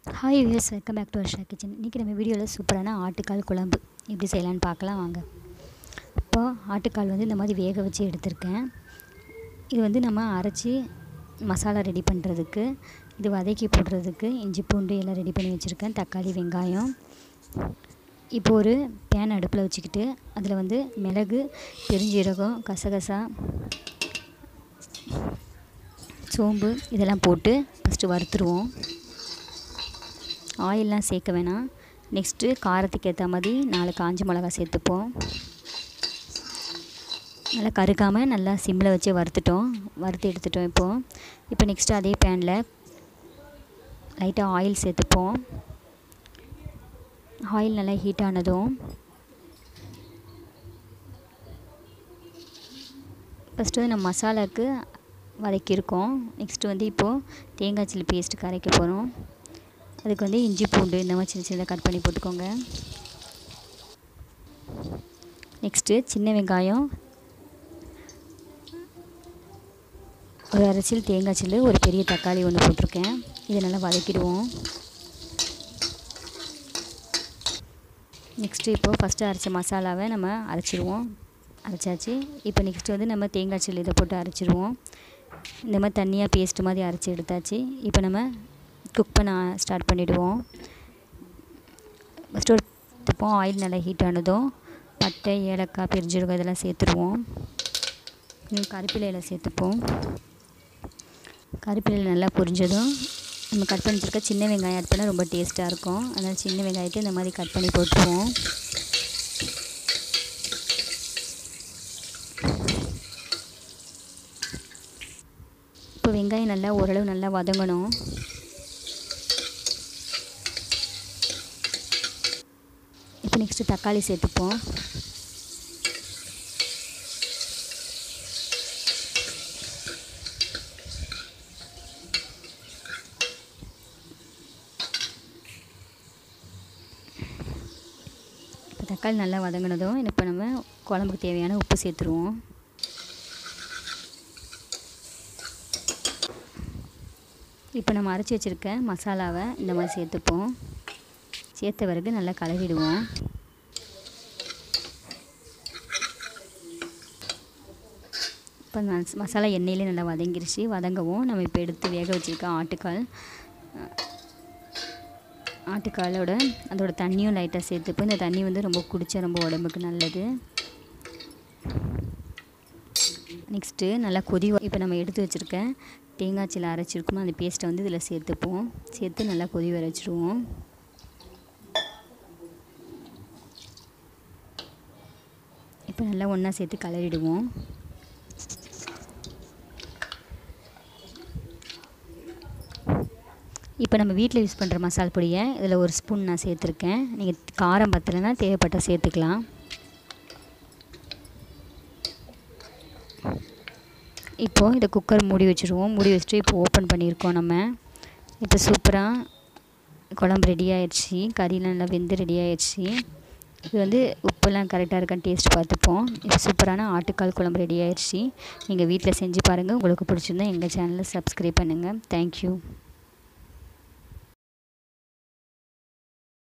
hi views welcome back to Varsha kitchen இன்றைக்கி நம்ம வீடியோவில் சூப்பரான ஆட்டுக்கால் குழம்பு எப்படி செய்யலான்னு பார்க்கலாம் வாங்க இப்போ ஆட்டுக்கால் வந்து இந்த மாதிரி வேக வச்சு எடுத்திருக்கேன் இது வந்து நம்ம அரைச்சி மசாலா ரெடி பண்ணுறதுக்கு இது வதக்கி போடுறதுக்கு இஞ்சி பூண்டு எல்லாம் ரெடி பண்ணி வச்சுருக்கேன் தக்காளி வெங்காயம் இப்போ ஒரு பேன் அடுப்பில் வச்சுக்கிட்டு அதில் வந்து மிளகு பெருஞ்சீரகம் கசகசா சோம்பு இதெல்லாம் போட்டு ஃபஸ்ட்டு வறுத்துருவோம் ஆயிலெலாம் சேர்க்க வேணாம் நெக்ஸ்ட்டு காரத்துக்கு ஏற்ற மாதிரி நாலு காஞ்ச மிளகா சேர்த்துப்போம் நல்லா கருக்காமல் நல்லா சிம்மில் வச்சு வறுத்துட்டோம் வறுத்து எடுத்துட்டோம் இப்போது இப்போ நெக்ஸ்ட்டு அதே பேனில் லைட்டாக ஆயில் சேர்த்துப்போம் ஆயில் நல்லா ஹீட் ஆனதும் ஃபஸ்ட்டு வந்து நம்ம மசாலாவுக்கு வதக்கியிருக்கோம் நெக்ஸ்ட்டு வந்து இப்போது தேங்காய் சில்லி பேஸ்ட்டு கரைக்க போகிறோம் அதுக்கு வந்து இஞ்சி பூண்டு இந்த மாதிரி சின்ன சின்னதாக கட் பண்ணி போட்டுக்கோங்க நெக்ஸ்ட்டு சின்ன வெங்காயம் ஒரு அரைச்சில் தேங்காய் சில்லு ஒரு பெரிய தக்காளி ஒன்று போட்டிருக்கேன் இதை நல்லா வதக்கிடுவோம் நெக்ஸ்ட்டு இப்போது ஃபஸ்ட்டு அரைச்ச மசாலாவை நம்ம அரைச்சிடுவோம் அரைச்சாச்சு இப்போ நெக்ஸ்ட்டு வந்து நம்ம தேங்காய் சில்லு இதை போட்டு அரைச்சிடுவோம் இந்த மாதிரி தண்ணியாக பேஸ்ட்டு மாதிரி அரைச்சி எடுத்தாச்சு இப்போ நம்ம குக் பண்ண ஸ்டார்ட் பண்ணிவிடுவோம் ஃபஸ்ட்டு ஒரு ஆயில் நல்லா ஹீட் ஆனதும் பட்டை ஏலக்காய் பெருஞ்சீரகம் இதெல்லாம் சேர்த்துருவோம் கருப்பிலையில் சேர்த்துப்போம் கருப்பிலையில் நல்லா பொரிஞ்சதும் நம்ம கட் பண்ணி வச்சுருக்க சின்ன வெங்காயம் ஆட் பண்ணால் ரொம்ப டேஸ்ட்டாக இருக்கும் அதனால் சின்ன வெங்காயத்தை இந்த மாதிரி கட் பண்ணி போட்டுருவோம் இப்போ வெங்காயம் நல்லா ஓரளவு நல்லா வதங்கணும் இப்போ நெக்ஸ்ட்டு தக்காளி சேர்த்துப்போம் இப்போ தக்காளி நல்லா வதங்கினதும் இப்போ நம்ம குழம்புக்கு தேவையான உப்பு சேர்த்துருவோம் இப்போ நம்ம அரைச்சி வச்சுருக்க மசாலாவை இந்த மாதிரி சேர்த்துப்போம் சேர்த்த பிறகு நல்லா கலவிடுவோம் இப்போ மசாலா எண்ணெயிலே நல்லா வதங்கிருச்சு வதங்கவும் நம்ம இப்போ எடுத்து வேக வச்சுருக்க ஆட்டுக்கால் ஆட்டுக்காலோட அதோட தண்ணியும் லைட்டாக சேர்த்துப்போம் இந்த தண்ணி வந்து ரொம்ப குடித்தா ரொம்ப உடம்புக்கு நல்லது நெக்ஸ்ட்டு நல்லா கொதி இப்போ நம்ம எடுத்து வச்சுருக்க தேங்காய் சில அரைச்சிருக்கோமோ அந்த பேஸ்ட்டை வந்து இதில் சேர்த்துப்போம் சேர்த்து நல்லா கொதி வர வச்சுருவோம் இப்போ நல்லா ஒன்றா சேர்த்து கலரிடுவோம் இப்போ நம்ம வீட்டில் யூஸ் பண்ணுற மசால் பொடியை இதில் ஒரு ஸ்பூன் நான் சேர்த்துருக்கேன் நீங்கள் காரம் பத்தலைன்னா தேவைப்பட்ட சேர்த்துக்கலாம் இப்போது இதை குக்கர் மூடி வச்சுருவோம் மூடி வச்சுட்டு இப்போ ஓப்பன் பண்ணியிருக்கோம் நம்ம இப்போ சூப்பராக குழம்பு ரெடி ஆயிடுச்சு கறியெலாம் நல்லா வெந்து ரெடி ஆயிடுச்சு இது வந்து உப்பெல்லாம் கரெக்டாக இருக்கான்னு டேஸ்ட் பார்த்துப்போம் இப்போ சூப்பரான ஆட்டுக்கால் குழம்பு ரெடி ஆயிடுச்சு நீங்கள் வீட்டில் செஞ்சு பாருங்கள் உங்களுக்கு பிடிச்சிருந்தா எங்கள் சேனலை சப்ஸ்கிரைப் பண்ணுங்கள் தேங்க்யூ